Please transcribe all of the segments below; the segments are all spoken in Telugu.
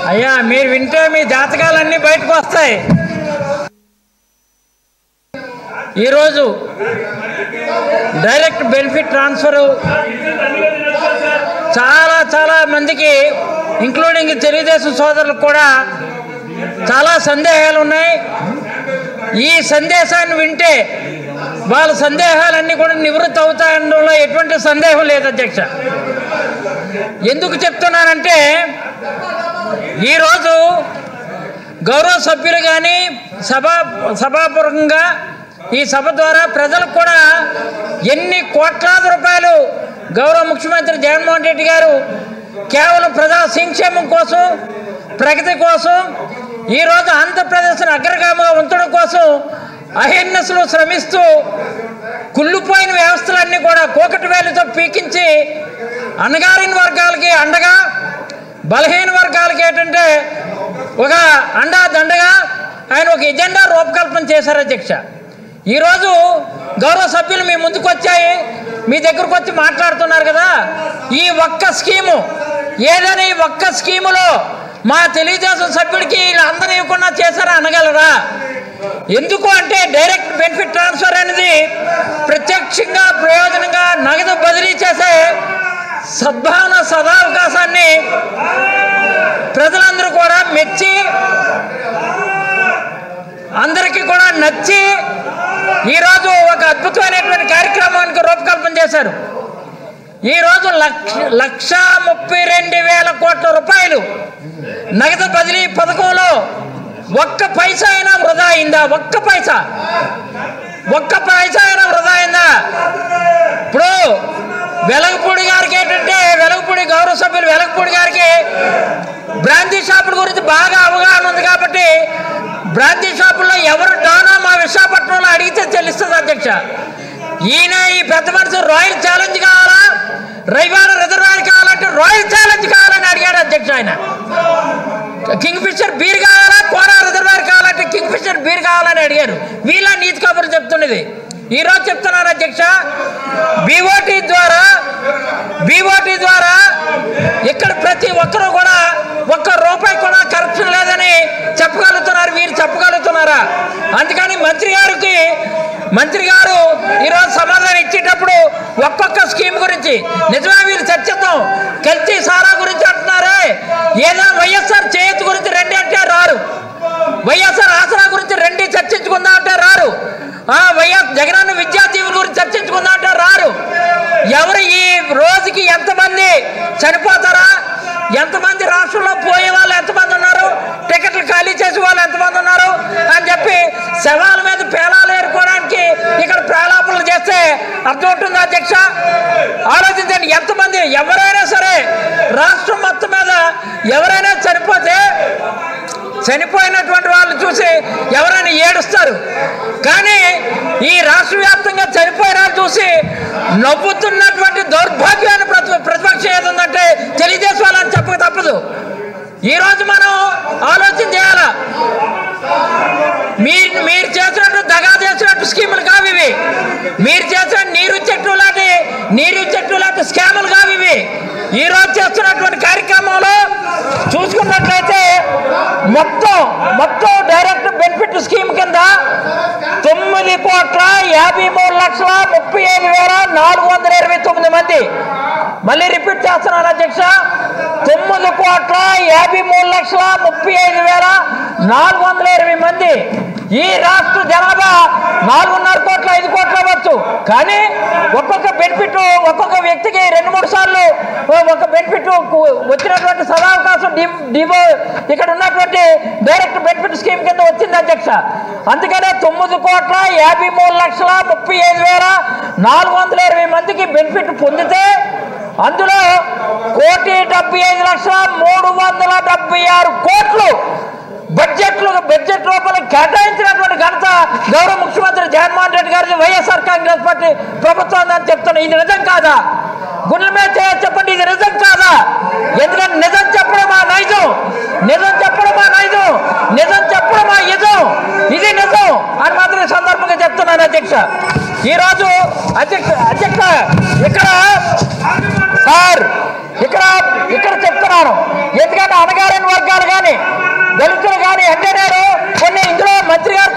అయ్యా మీరు వింటే మీ జాతకాలన్నీ బయటకు వస్తాయి ఈరోజు డైరెక్ట్ బెనిఫిట్ ట్రాన్స్ఫరు చాలా చాలా మందికి ఇంక్లూడింగ్ తెలుగుదేశం సోదరులకు కూడా చాలా సందేహాలు ఉన్నాయి ఈ సందేశాన్ని వింటే వాళ్ళ సందేహాలన్నీ కూడా నివృత్తి అవుతాయనడంలో ఎటువంటి సందేహం లేదు అధ్యక్ష ఎందుకు చెప్తున్నానంటే ఈరోజు గౌరవ సభ్యులు కానీ సభా సభాపూర్వకంగా ఈ సభ ద్వారా ప్రజలకు కూడా ఎన్ని కోట్లాది రూపాయలు గౌరవ ముఖ్యమంత్రి జగన్మోహన్ రెడ్డి గారు కేవలం ప్రజా సంక్షేమం కోసం ప్రగతి కోసం ఈరోజు ఆంధ్రప్రదేశ్ను అగ్రగామిగా ఉంచడం కోసం అహిర్నస్లు శ్రమిస్తూ కుళ్ళిపోయిన వ్యవస్థలన్నీ కూడా కోకటి వేలుతో పీకించి అణగారిన వర్గాలకి అండగా బలహీన వర్గాలకి ఏంటంటే ఒక అండా దండగా ఆయన ఒక ఎజెండా రూపకల్పన చేశారు అధ్యక్ష ఈరోజు గౌరవ సభ్యులు మీ ముందుకు వచ్చాయి మీ దగ్గరకు వచ్చి మాట్లాడుతున్నారు కదా ఈ ఒక్క స్కీము ఏదైనా ఈ ఒక్క స్కీములో మా తెలుగుదేశం సభ్యుడికి వీళ్ళందరూ ఇవ్వకుండా చేశారా అనగలరా ఎందుకు అంటే డైరెక్ట్ బెనిఫిట్ ట్రాన్స్ఫర్ అనేది ప్రత్యక్షంగా ప్రయోజనంగా నగదు బదిలీ చేసే సద్భావన సదావకాశాన్ని ప్రజలందరూ కూడా మెచ్చి అందరికీ కూడా నచ్చి ఈరోజు ఒక అద్భుతమైనటువంటి కార్యక్రమానికి రూపకల్పన చేశారు ఈరోజు లక్ష లక్ష ముప్పై రెండు వేల కోట్ల రూపాయలు నగదు బదిలీ పథకంలో ఒక్క పైసా అయినా వృధా అయిందా ఒక్క పైసా ఒక్క పైసా అయినా వృధా అయిందా ఇప్పుడు వెలగపూడి గారికి ఏంటంటే వెలగపూడి గౌరవ సభ్యులు వెలగపూడి గారికి బ్రాందీ షాపుల గురించి బాగా అవగాహన ఉంది కాబట్టి బ్రాందీ షాపుల్లో ఎవరు డానో మా విశాఖపట్నంలో అడిగితే తెలుస్తుంది అధ్యక్ష ఈయన ఈ పెద్ద మనిషి రాయల్ ఛాలెంజ్ కావాలా రైవాడ రిజర్వాయర్ కావాలంటే రాయల్ ఛాలెంజ్ కావాలని అడిగాడు అధ్యక్ష ఆయన కింగ్ ఫిషర్ బీర్ కావాలా కోరా రిజర్వాయర్ కావాలంటే కింగ్ ఫిషర్ బీర్ కావాలని అడిగారు వీళ్ళ నీతి కబుర్లు చెప్తున్నది ఈరోజు చెప్తున్నాను అధ్యక్ష బీఓటీ ద్వారా బీఓటీ ద్వారా ఇక్కడ ప్రతి ఒక్కరూ కూడా ఒక్క రూపాయి కూడా కరప్షన్ లేదని చెప్పగలుగుతున్నారు వీరు చెప్పగలుగుతున్నారా అందుకని మంత్రి గారికి మంత్రి గారు ఈరోజు సమాధానం ఇచ్చేటప్పుడు ఒక్కొక్క స్కీమ్ గురించి నిజమే వీరు చర్చిద్దాం కల్తీ సారా గురించి అంటున్నారే ఏదో వైఎస్ఆర్ చేతి గురించి రెండు అంటే రారు వైఎస్ఆర్ ఆసరా గురించి రెండు చర్చించుకుందాం అంటే రారు ఆ వైఎస్ జగనన్న విద్యా దీవుల గురించి చర్చించుకుందాం అంటే రారు ఎవరు ఈ రోజుకి ఎంతమంది చనిపోతారా ఎంతమంది రాష్ట్రంలో పోయే వాళ్ళు ఎంతమంది ఉన్నారు టికెట్లు ఖాళీ చేసే వాళ్ళు ఎంతమంది ఉన్నారు అని చెప్పి శవాల మీద పేలాలు ఏరుకోవడానికి ఇక్కడ ప్రాలాపనలు చేస్తే అర్థం ఉంటుందా అధ్యక్ష ఆలోచించండి ఎంతమంది ఎవరైనా సరే రాష్ట్రం మొత్తం మీద ఎవరైనా చనిపోతే చనిపోయినటువంటి వాళ్ళు చూసి ఎవరైనా ఏడుస్తారు కానీ ఈ రాష్ట్ర వ్యాప్తంగా చనిపోయిన వాళ్ళు చూసి నవ్వుతున్నటువంటి దౌర్భాగ్యాన్ని ప్రతి ప్రతిపక్షం ఏదుందంటే తెలుగుదేశం వాళ్ళని చెప్పక తప్పదు ఈరోజు మనం ఆలోచన చేయాలా మీరు మీరు చేసినట్టు దగా చేసినట్టు స్కీములు కావు ఇవి మీరు చేసిన నీరు చెట్టు లాంటి నీరు చెట్టు లాంటి స్కాములు కావు ఇవి ఈ రోజు చేస్తున్నటువంటి కార్యక్రమంలో చూసుకున్నట్లయితే మొత్తం మొత్తం డైరెక్ట్ బెనిఫిట్ స్కీమ్ కింద తొమ్మిది కోట్ల యాభై మూడు లక్షల ముప్పై ఐదు వేల నాలుగు వందల ఇరవై తొమ్మిది మంది మళ్ళీ రిపీట్ చేస్తున్నాను అధ్యక్ష తొమ్మిది కోట్ల యాభై మూడు లక్షల ముప్పై ఐదు వేల నాలుగు వందల ఇరవై మంది ఈ రాష్ట్ర జనాభా నాలుగున్నర కోట్ల ఐదు కోట్ల అవ్వచ్చు కానీ ఒక్కొక్క బెనిఫిట్ ఒక్కొక్క వ్యక్తికి రెండు మూడు సార్లు ఒక బెనిఫిట్ వచ్చినటువంటి సదావకాశం డి- డివో ఇక్కడ ఉన్నటువంటి డైరెక్ట్ బెనిఫిట్ స్కీమ్ కింద వచ్చింది అధ్యక్ష అందుకనే తొమ్మిది కోట్ల యాభై మూడు లక్షల ముప్పై ఐదు వేల నాలుగు వందల ఇరవై మందికి బెనిఫిట్ పొందితే అందులో కోటి డెబ్బై ఐదు లక్షల మూడు వందల డెబ్బై ఆరు కోట్లు బడ్జెట్లు బడ్జెట్ రూపంలో కేటాయించినటువంటి ఘనత గౌరవ ముఖ్యమంత్రి జగన్మోహన్ రెడ్డి గారి వైఎస్ఆర్ కాంగ్రెస్ పార్టీ ప్రభుత్వం అని చెప్తున్నా ఇది నిజం కాదా గుండెల మీద చేయ చెప్పండి ఇది నిజం కాదా ఎందుకంటే నిజం చెప్పడం మా నైజం నిజం చెప్పడం మా నైజం నిజం చెప్పడం మా యజం ఇది నిజం అని మాత్రం ఈ సందర్భంగా చెప్తున్నాను అధ్యక్ష ఈరోజు అధ్యక్ష అధ్యక్ష ఇక్కడ సార్ ఇక్కడ ఇక్కడ చెప్తున్నాను ఎందుకంటే అనగారిన వర్గాలు కానీ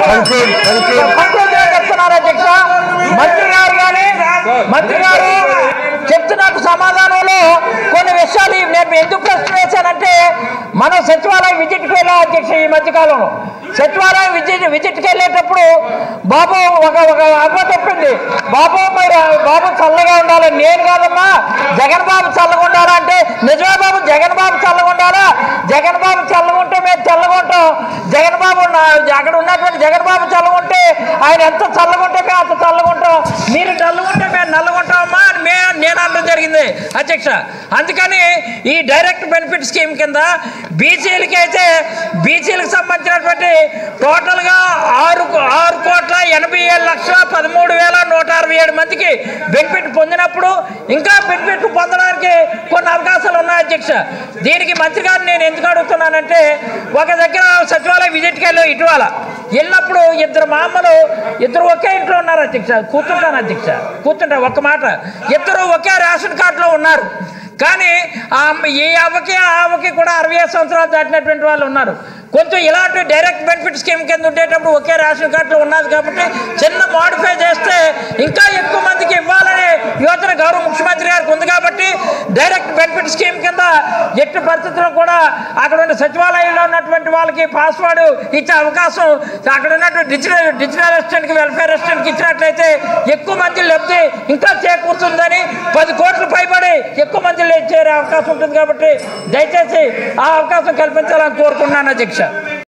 Conclude, conclude. Conclude చేయని చెప్తున్నారు అధ్యక్ష మంత్రి గారు కానీ మంత్రి గారు చెప్తున్నట్టు సమాధానంలో కొన్ని విషయాలు నేను ఎందుకు ప్రశ్న వేశానంటే మనం సచివాలయం విజిట్కి వెళ్ళాం అధ్యక్ష ఈ మధ్యకాలంలో సచివాలయం విజిట్ విజిట్కి వెళ్ళేటప్పుడు బాబు ఒక ఒక అవ్వ చెప్పింది బాబు మీరు బాబు చల్లగా ఉండాలి నేను కాదమ్మా జగన్ బాబు చల్లగా ఉండాలా అంటే నిజమే బాబు జగన్ బాబు చల్లగా ఉండాలా జగన్ బాబు చల్లగా ఉంటే మేము చల్లగా ఉంటాం జగన్ బాబు నా- అక్కడ ఉన్నటువంటి జగన్ బాబు చల్లగా ఉంటే ఆయన ఎంత చల్లగా ఉంటే మేము అంత చల్లగా ఉంటాం మీరు నల్లగా ఉంటే మేము నల్లగా ఉంటామమ్మా అని మే నేను అనడం జరిగింది అధ్యక్ష అందుకని ఈ డైరెక్ట్ బెనిఫిట్ స్కీమ్ కింద బీసీలకి అయితే బీసీలకు సంబంధించినటువంటి టోటల్గా ఆరు ఆరు కోట్ల ఎనభై ఏడు లక్షల పదమూడు వేల నూట అరవై ఏడు మందికి బెనిఫిట్ పొందినప్పుడు ఇంకా బెనిఫిట్ పొందడానికి కొన్ని అవకాశాలు ఉన్నాయి అధ్యక్ష దీనికి మంత్రి గారిని నేను ఎందుకు అడుగుతున్నానంటే ఒక దగ్గర సచివాలయ విజిట్కి వెళ్ళి ఇటీవల వెళ్ళినప్పుడు ఇద్దరు మామలు ఇద్దరు ఒకే ఇంట్లో ఉన్నారు అధ్యక్ష కూర్చుంటాను అధ్యక్ష కూర్చుంటా ఒక్క మాట ఇద్దరు ఒకే రేషన్ కార్డులో ఉన్నారు కానీ ఆ అమ్మ- ఈ అవ్వకి ఆ అవ్వకి కూడా అరవై ఐదు సంవత్సరాలు దాటినటువంటి వాళ్ళు ఉన్నారు కొంచెం ఇలాంటి డైరెక్ట్ బెనిఫిట్ స్కీమ్ కింద ఉండేటప్పుడు ఒకే రేషన్ కార్డులో ఉన్నది కాబట్టి చిన్న మాడిఫై చేస్తే ఇంకా ఎక్కువ మందికి ఇవ్వాలనే యోచన గౌరవ ముఖ్యమంత్రి గారికి ఉంది కాబట్టి డైరెక్ట్ బెనిఫిట్ స్కీమ్ కింద ఎట్టి పరిస్థితుల్లో కూడా అక్కడ ఉన్న సచివాలయంలో ఉన్నటువంటి వాళ్ళకి పాస్వర్డ్ ఇచ్చే అవకాశం అక్కడ ఉన్నటువంటి డిజిటల్ డిజిటల్ అసిస్టెంట్కి వెల్ఫేర్ అసిస్టెంట్కి ఇచ్చినట్లయితే ఎక్కువ మంది లబ్ధి ఇంకా చేకూరుతుందని పది కోట్లు పైబడి ఎక్కువ మంది చేరే అవకాశం ఉంటుంది కాబట్టి దయచేసి ఆ అవకాశం కల్పించాలని కోరుకున్నాను అధ్యక్ష